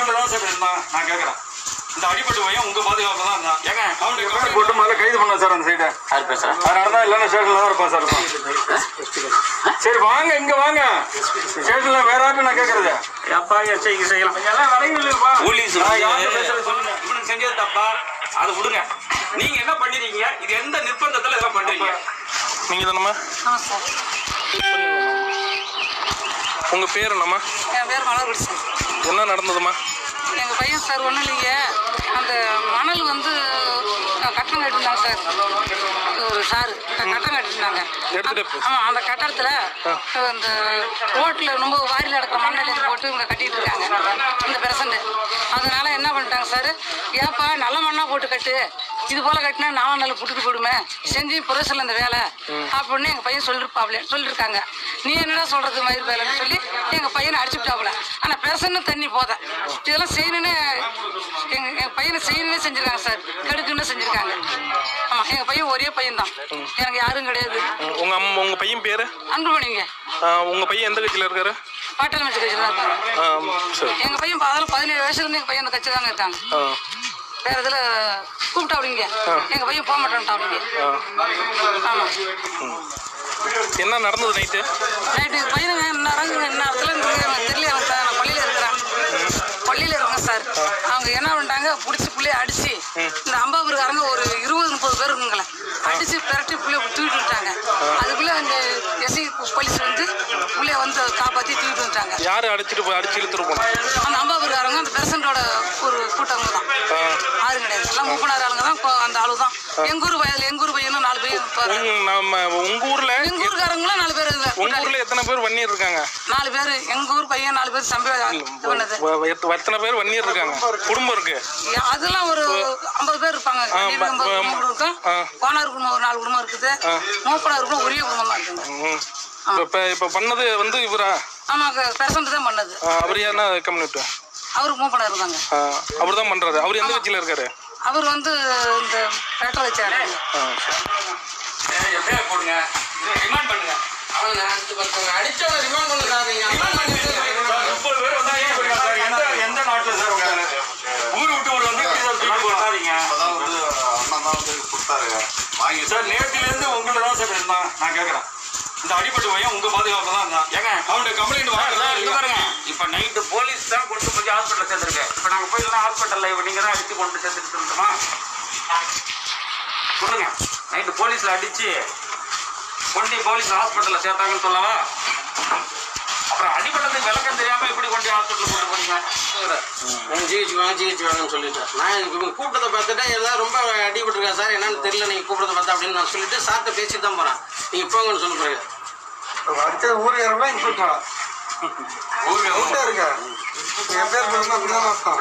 உங்கள்ட்ட தான் சார் இருந்தான் நான் கேட்கறேன் இந்த அடிபட்டு பையன் உங்க பாதுகாப்பு தான் இருந்தான் ஏங்க அவனுக்கு கம்ப்ளைண்ட் போட்டு முதல்ல கைது பண்ண சார் அந்த சைடை யார் பேசுறா அதனால தான் இல்லைன்னா ஸ்டேஷன்ல தான் இருப்பான் சார் இருப்பான். சரி வாங்க இங்க வாங்க ஸ்டேஷன்ல வேற யாரும் நான் கேட்கறது அப்பா எச்சரிக்கை செய்யலாம் எல்லாம் வரைகள் இருப்பா போலீஸ் நான் வந்து யார்கிட்ட பேசுறது சொல்லுங்க இவனுக்கு செஞ்சது தப்பா அதை விடுங்க நீங்க என்ன பண்ணிருக்கீங்க இது எந்த நிர்பந்தத்துல இதெல்லாம் பண்றீங்க நீங்க தானம்மா ஆமாம் சார் உங்க பேர் என்னம்மா என் பேர் மலர்குடி சார் என்ன நடந்ததும்மா எங்கள் பையன் சார் ஒன்றும் இல்லைங்க அந்த மணல் வந்து அஹ், கட்டணம் கட்டிருந்தாங்க சார் ஒரு சார் கட்டணம் கட்டிருந்தாங்க எடுத்துட்டு போ. ஆமாம் அந்த கட்டடத்தில் இந்த ரோட்டில் ரொம்ப வாரியில் நடக்கிற மண்ணெல்லாம் எடுத்து போட்டு இவங்க கட்டிட்டு இருக்காங்க இந்த பிரசண்ட் அதனால என்ன பண்ணிட்டாங்க சார் ஏப்பா நல்ல மண்ணாக போட்டு கட்டு இது போல கட்டினா நாலாம் நாள் புட்டுட்டு போயிடுமே செஞ்சு புரசல் அந்த வேலை அப்படின்னு எங்கள் பையன் சொல்லிருப்பாப்ல சொல்லியிருக்காங்க நீ என்னடா சொல்றது மயிர் வேலைன்னு சொல்லி எங்கள் பையனை அடிச்சுட்டாப்புல ஆனால் பிரசன்னு தண்ணி போத இதெல்லாம் செய்யணும்னு எங்கள் எங்கள் பையனை செய்யணும்னே செஞ்சுருக்காங்க சார் கெடுக்குன்னு செஞ்சுருக்காங்க ஆமாம் எங்கள் பையன் ஒரே பையன் தான் எனக்கு யாரும் கிடையாது உங்க அம்மா உங்க பையன் பேரு அன்புமணிங்க ஆ, உங்க பையன் எந்த கட்சியில இருக்காரு பாட்டாளி மச்சு கட்சியில் தான் இருக்காங்க ஆ, சரி எங்கள் பையன் பதில் பதினேழு வயசுலேருந்து எங்கள் பையன் அந்த கட்சி தாங்க இருக்காங்க ஆ, வேற இதில் கூப்பிட்டா அப்படிங்க எங்கள் பையன் போக மாட்டேன்ட்டா அப்படிங்க ஆ. ஆமாம் என்ன நடந்தது நைட்டு நைட்டு பையனுங்க நேரம் நேரத்தில் எனக்கு தெரியல அவன் சார் நான் பள்ளியில் இருக்கிறேன் பள்ளியில் இருக்கேன் சார் அவங்க என்ன பண்ணிட்டாங்க பிடிச்சி பிள்ளைய அடிச்சு இந்த அம்பாபுரக்காரங்க ஒரு இருபது முப்பது பேர் இருக்குங்களே அடிச்சு பிரட்டி பிள்ளைய தூக்கிட்டு விட்டாங்க அதுக்குள்ளே அந்த எஸ்ஐ போலீஸ் வந்து பிள்ளைய வந்து காப்பாற்றி தூக்கிட்டு வந்துட்டாங்க யாரு அடிச்சிட்டு போய் அடிச்சு இழுத்துட்டு போனோம் அந்த அம்பாபுரக்காரங்க அந்த பெர்சன்டோட ஒரு கூட்டவங்க தான் ஆறு கிடையாது எல்லாம் மூப்பனார் ஆளுங்க தான் கொ- அந்த ஆளு தான் எங்க ஊர் வயதில் எங்க ஊர் பையனும் நாலு பையன் இருப்பாரு. நம்ம உங்க ஊர்ல எங்க ஊருக்காரங்களும் நாலு பேர் இதுல உங்க ஊர்ல எத்தனை பேர் வன்னியர் இருக்காங்க நாலு பேர் எங்க ஊர் பையன் நாலு பேர் சம்பி இது பண்ணது வ- எத்த- எத்தனை பேர் வன்னியர் இருக்காங்க குடும்பம் இருக்கு அதெல்லாம் ஒரு ஐம்பது பேர் இருப்பாங்க கண்டிப்பா ஐம்பது ப- குடும்பம் இருக்கும் ஆ. கோனார் குடும்பம் ஒரு நாலு குடும்பம் இருக்குது மூப்பனார் குடும்பம் ஒரே குடும்பம் தான் இருக்குங்க ம். இப்ப இப்ப பண்ணது வந்து இவரா ஆமாங்க பெர்சன்ட் தான் பண்ணது ஆ, அவர் என்ன கம்யூனிட்டு அவருக்கு மூப்பனார் இருந்தாங்க அவர் தான் பண்றாரு அவர் எந்த கட்சியில இருக்காரு அவர் வந்து இந்த பேட்டர் வச்சாரு ஆ, சரி. எப்படியா போடுங்க ரிமாண்ட் பண்ணுங்க அடிச்சவங்க ரிமாண்ட் பண்ணுறாங்க முப்பது பேர் வந்தா ஏன் இப்படி சார் எந்த எந்த நாட்டுல சார் உங்க ஊர் விட்டு ஒரு வந்து இப்படி சார் தூக்கிட்டு போறாங்க. பண்ணாதீங்க அதான் வந்து அண்ணன் தான் வந்து கொடுத்தாரு வாங்கி சார் நேற்றுல இருந்து உங்கள்ட்ட தான் சார் இருந்தான் நான் கேட்கறேன் இந்த அடிபட்டு பையன் உங்க பாதுகாப்பு தான் இருந்தான் ஏங்க அவனுடைய கம்ப்ளைண்ட் சார், சார், இங்க வாங்க பாருங்க இப்ப நைட்டு போலீஸ் தான் கொண்டு போய் ஹாஸ்பிட்டல் சேர்ந்துருக்கு இப்ப நாங்க போயிடலாம் ஹாஸ்பிட்டல்ல இப்ப நீங்க தான் அடிச்சு கொண்டு சேர்த்துட்டு சொல்லட்டுமா சொல்லுங்க நைட்டு போலீஸ்ல அடிச்சு கொண்டு போலீஸ் ஹாஸ்பிட்டல்ல சேர்த்தாங்கன்னு சொல்லவா அப்புறம் அடிபட்டதுக்கு விளக்கம் தெரியாம இப்படி கொண்டு ஹாஸ்பிட்டல் கொண்டு போறீங்க ஜிஹெச் வாங்க ஜிஹெச் வாங்கன்னு சொல்லிட்டேன் நான் இவங்க கூப்பிட்டதை பார்த்துட்டு எல்லாம் ரொம்ப அடிபட்டிருக்கா சார் என்னன்னு தெரியல நீங்கள் கூப்பிட்டதை பார்த்தா அப்படின்னு நான் சொல்லிட்டு சார்கிட்ட பேசிட்டு தான் போகிறேன் நீங்கள் போங்கன்னு சொல்ல பிறகு அடுத்தது ஊருக்காரங்களா இன்ஸ்பெக்டரா ஊர்ல இருக்க என் பேர் சொல்லுங்க அப்படிதான் அர்த்தம்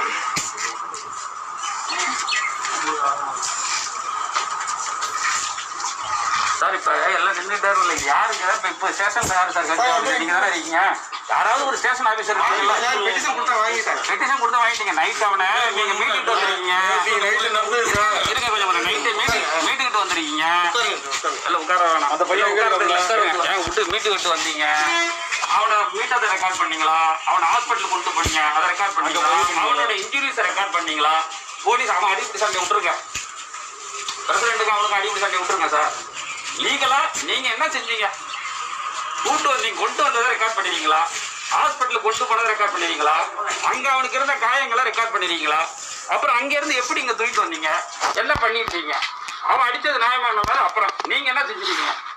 சார் இப்ப எல்லாம் நின்றுட்டே இல்லை யாருங்க இப்ப இப்ப ஸ்டேஷன்ல யாரு சார் கட்சி நீங்க தானே இருக்கீங்க யாராவது ஒரு ஸ்டேஷன் ஆபீசர் பெட்டிஷன் கொடுத்தா வாங்கிட்டேன் பெட்டிஷன் கொடுத்து வாங்கிட்டீங்க நைட் அவனை நீங்க மீட்டிட்டு வந்திருக்கீங்க நைட்டு நடந்தது சார் இருங்க கொஞ்சம் நைட்டு மீட்டிங் மீட்டுக்கிட்டு வந்திருக்கீங்க உட்காருங்க இல்ல உட்கார வேணாம் அந்த பையன் உட்காருங்க உட்காருங்க. உட்காருங்க ஏன் விட்டு மீட்டுக்கிட்டு வந்தீங்க அவனை மீட்டதை ரெக்கார்ட் பண்ணீங்களா அவனை ஹாஸ்பிட்டல் கொண்டு போனீங்க அதை ரெக்கார்ட் பண்ணீங்களா அவனோட இன்ஜுரிஸை ரெக்கார்ட் பண்ணீங்களா போலீஸ் அவன் அடிப்படி சண்டை விட்டுருங்க பிரசிடென்ட்டுக்கு அவனுக்கு அடிப்படி சண்டை விட்டுருங்க சார் லீகலா நீங்க என்ன செஞ்சீங்க கூட்டு வந்தீங்க கொண்டு வந்ததை ரெக்கார்ட் பண்ணிருக்கீங்களா ஹாஸ்பிட்டலுக்கு கொண்டு போனதை ரெக்கார்ட் பண்ணிருக்கீங்களா அங்க அவனுக்கு இருந்த காயங்களை ரெக்கார்ட் பண்ணிருக்கீங்களா அப்புறம் அங்க இருந்து எப்படி இங்க தூக்கிட்டு வந்தீங்க என்ன பண்ணிருக்கீங்க அவன் அடிச்சது நியாயமான அப்புறம் நீங்க என்ன செஞ்சிருக்கீங்க